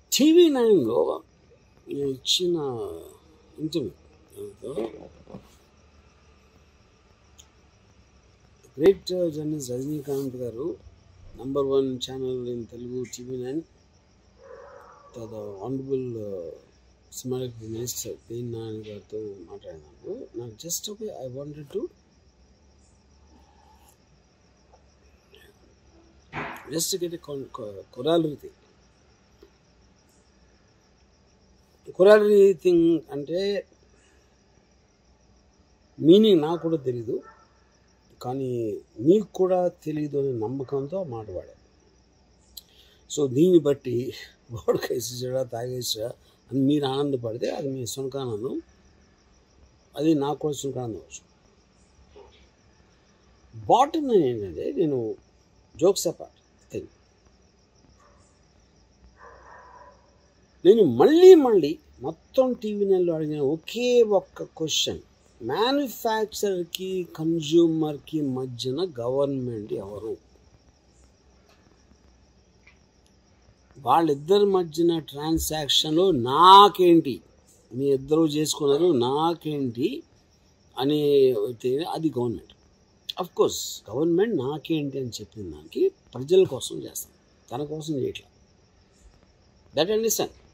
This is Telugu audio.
టీవీ నైన్లో నేను ఇచ్చిన ఇంటర్వ్యూ గ్రేట్ జర్నలిస్ట్ రజనీకాంత్ గారు number one channel in Telugu TV nine తర్వాత ఆనరబుల్ స్మారక మినిస్టర్ పేన్ నారాయణ గారితో మాట్లాడినాను నాకు just okay I wanted to just get corollary thing corollary thing అంటే మీనింగ్ నాకు కూడా తెలీదు కానీ మీకు కూడా తెలియదు అనే నమ్మకంతో ఆ మాట వాడాను సో దీన్ని బట్టి వాడుక వేసేసాడా తాగేసా అని మీరు ఆనందపడితే అది మీ సునకానందం అది నాకు కూడా సునకానందం వచ్చు బాటమ్ ఏంటంటే నేను జోక్స్ అపార్ట్ థింగ్ నేను మళ్ళీ మళ్ళీ మొత్తం టీవీ నెలలో అడిగిన ఒకే ఒక్క క్వశ్చన్ మ్యానుఫ్యాక్చరర్కి కన్జ్యూమర్కి మధ్యన గవర్నమెంట్ ఎవరు వాళ్ళిద్దరి మధ్యన ట్రాన్సాక్షన్లో నాకేంటి మీ ఇద్దరు చేసుకున్నారు నాకేంటి అని అయితే అది గవర్నమెంట్ అఫ్ కోర్స్ గవర్నమెంట్ నాకేంటి అని చెప్పిన దానికి ప్రజల కోసం చేస్తాం తన కోసం చేయట్లేదు దట్ అండర్స్టాండ్